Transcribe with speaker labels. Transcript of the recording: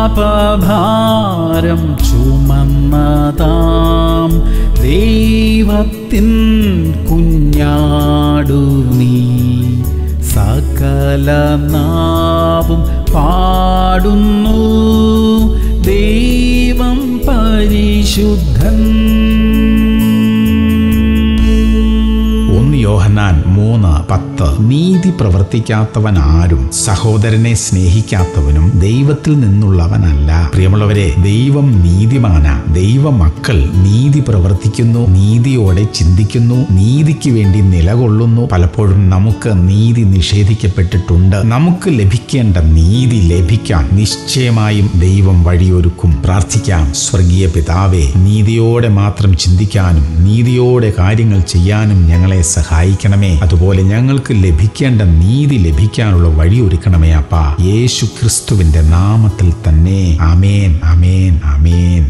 Speaker 1: പാപഭാരം ചുമന്നതാം ദൈവത്തിൻ കുഞ്ഞാടു നീ സകല നാവും പാടുന്നു ദൈവം പരിശുദ്ധൻ
Speaker 2: ഒന്ന് യോഹന്നാൻ മൂന്ന് പത്ത് നീതി പ്രവർത്തിക്കാത്തവൻ ആരും സഹോദരനെ സ്നേഹിക്കാത്തവനും ദൈവത്തിൽ നിന്നുള്ളവനല്ല പ്രിയമുള്ളവരെ ദൈവം നീതിമാന ദൈവ മക്കൾ നീതി പ്രവർത്തിക്കുന്നു നീതിയോടെ ചിന്തിക്കുന്നു നീതിക്ക് വേണ്ടി നിലകൊള്ളുന്നു പലപ്പോഴും നമുക്ക് നീതി നിഷേധിക്കപ്പെട്ടിട്ടുണ്ട് നമുക്ക് ലഭിക്കേണ്ട നീതി ലഭിക്കാൻ നിശ്ചയമായും ദൈവം വഴിയൊരുക്കും പ്രാർത്ഥിക്കാം സ്വർഗീയ പിതാവേ നീതിയോടെ മാത്രം ചിന്തിക്കാനും നീതിയോടെ കാര്യങ്ങൾ ചെയ്യാനും ഞങ്ങളെ സഹായിക്കണമേ അതുപോലെ ഞങ്ങൾക്ക് ലഭിക്കേണ്ട നീതി ലഭിക്കാനുള്ള വഴി ഒരുക്കണമേ അപ്പ യേശു ക്രിസ്തുവിന്റെ നാമത്തിൽ തന്നെ അമേൻ അമേൻ അമേൻ